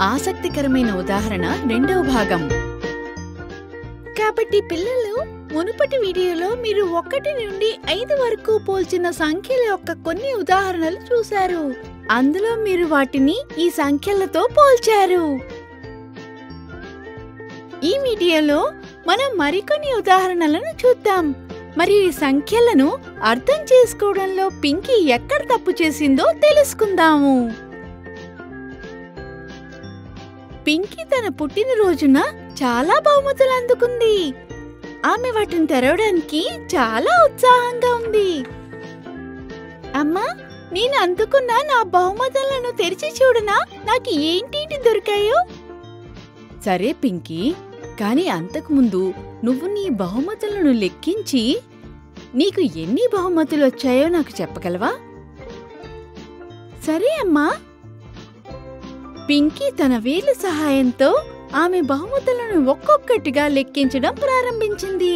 ఆసక్తికరమైన ఉదాహరణ రెండవ భాగం కాబట్టి పిల్లలు మునుపటి వీడియోలో మీరు ఒకటి నుండి ఐదు వరకు పోల్చిన సంఖ్యల యొక్క కొన్ని ఉదాహరణలు చూశారు అందులో మీరు వాటిని ఈ సంఖ్యలతో పోల్చారు ఈ వీడియోలో మనం మరికొన్ని ఉదాహరణలను చూద్దాం మరియు ఈ సంఖ్యలను అర్థం చేసుకోవడంలో పింకీ ఎక్కడ తప్పు చేసిందో తెలుసుకుందాము పింకీ తన పుట్టినరోజున చాలా బహుమతులు అందుకుంది ఆమె వాటిని తెరవడానికి చాలా ఉత్సాహంగా ఉంది అమ్మా నేను అందుకున్న నా బహుమతులను తెరిచి చూడనా నాకు ఏంటి దొరికాయో సరే పింకీ కానీ అంతకుముందు నువ్వు నీ బహుమతులను లెక్కించి నీకు ఎన్ని బహుమతులు వచ్చాయో నాకు చెప్పగలవా సరే అమ్మా పింకీ తన వేలు సహాయంతో ఆమె బహుమతులను ఒక్కొక్కటిగా లెక్కించడం ప్రారంభించింది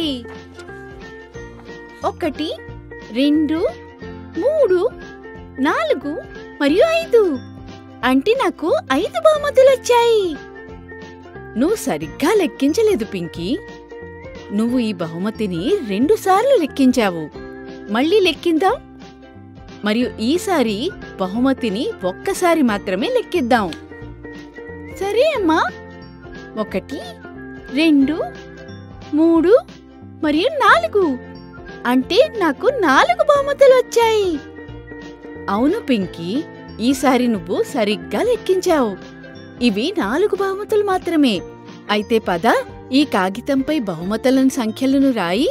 ఒకటి రెండు మూడు నాలుగు మరియు ఐదు అంటే నాకు ఐదు బహుమతులు వచ్చాయి నువ్వు సరిగ్గా లెక్కించలేదు పింకీ నువ్వు ఈ బహుమతిని రెండుసార్లు లెక్కించావు మళ్ళీ లెక్కిందాం మరియు ఈసారి బహుమతిని ఒక్కసారి మాత్రమే లెక్కిద్దాం సరే అమ్మా ఒకటి రెండు మూడు మరియు నాలుగు అంటే నాకు నాలుగు బహుమతులు వచ్చాయి అవును పింకీ ఈసారి నువ్వు సరిగ్గా లెక్కించావు ఇవి నాలుగు బహుమతులు మాత్రమే అయితే పద ఈ కాగితంపై బహుమతులను సంఖ్యలను రాయి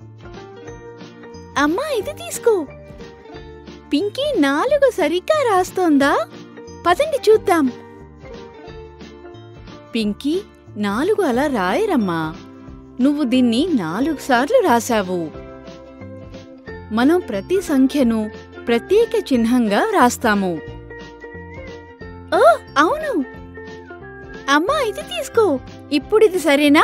అమ్మా ఇది తీసుకో పింకీ నాలుగు సరిగ్గా రాస్తోందా పదండి చూద్దాం పింకీ నాలుగు అలా రాయరమ్మా నువ్వు దీన్ని నాలుగు సార్లు రాశావు మనం ప్రతి సంఖ్యను ప్రత్యేక చిహ్నంగా రాస్తాము ఓ అవును అమ్మా ఇది తీసుకో ఇప్పుడు ఇది సరేనా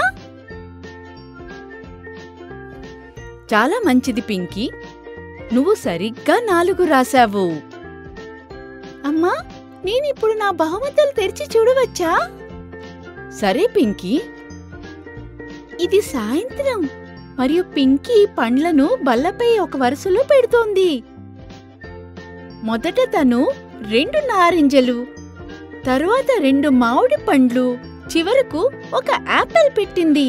చాలా మంచిది పింకీ నువ్వు సరిగ్గా నాలుగు రాశావు అమ్మా నేనిప్పుడు నా బహుమతులు తెరిచి చూడవచ్చా సరే పింకీ ఇది సాయంత్రం మరియు పింకీ పండ్లను బల్లపై ఒక వరుసలో పెడుతోంది మొదట తను రెండు నారింజలు తరువాత రెండు మామిడి పండ్లు చివరకు ఒక యాపిల్ పెట్టింది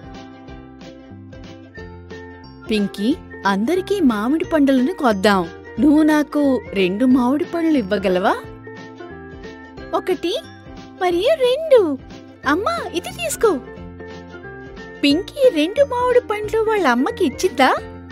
పింకీ అందరికీ మామిడి పండ్లను కొద్దాం నువ్వు నాకు రెండు మామిడి పండ్లు ఇవ్వగలవా ఒకటి మరియు రెండు అమ్మా ఇది తీసుకో పింకీ రెండు మామిడి పండ్లు వాళ్ళ అమ్మకి ఇచ్చిద్దా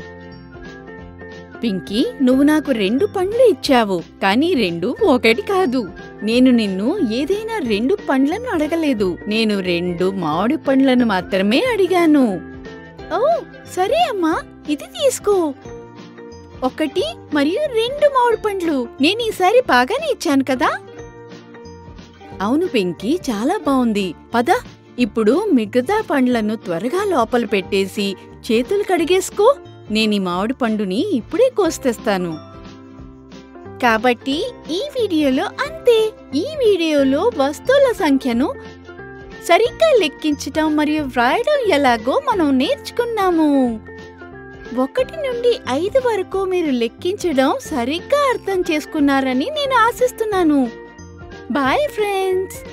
పింకీ నువ్వు నాకు రెండు పండ్లు ఇచ్చావు కానీ రెండు ఒకటి కాదు నేను నిన్ను ఏదైనా రెండు పండ్లను అడగలేదు నేను రెండు మామిడి పండ్లను మాత్రమే అడిగాను ఓ సరే అమ్మా ఇది తీసుకో ఒకటి మరియు రెండు మామిడి పండ్లు నేను ఈసారి బాగానే ఇచ్చాను కదా అవును పింకీ చాలా బాగుంది పద ఇప్పుడు మిగతా పండ్లను త్వరగా లోపల పెట్టేసి చేతులు కడిగేసుకో నేను ఈ మామిడి పండుని ఇప్పుడే కోస్తేస్తాను కాబట్టి ఈ వీడియోలో అంతే ఈ వీడియోలో వస్తువుల సంఖ్యను సరిగ్గా లెక్కించటం మరియు వ్రాయడం ఎలాగో మనం నేర్చుకున్నాము ఒకటి నుండి ఐదు వరకు మీరు లెక్కించడం సరిగ్గా అర్థం చేసుకున్నారని నేను ఆశిస్తున్నాను బాయ్ ఫ్రెండ్స్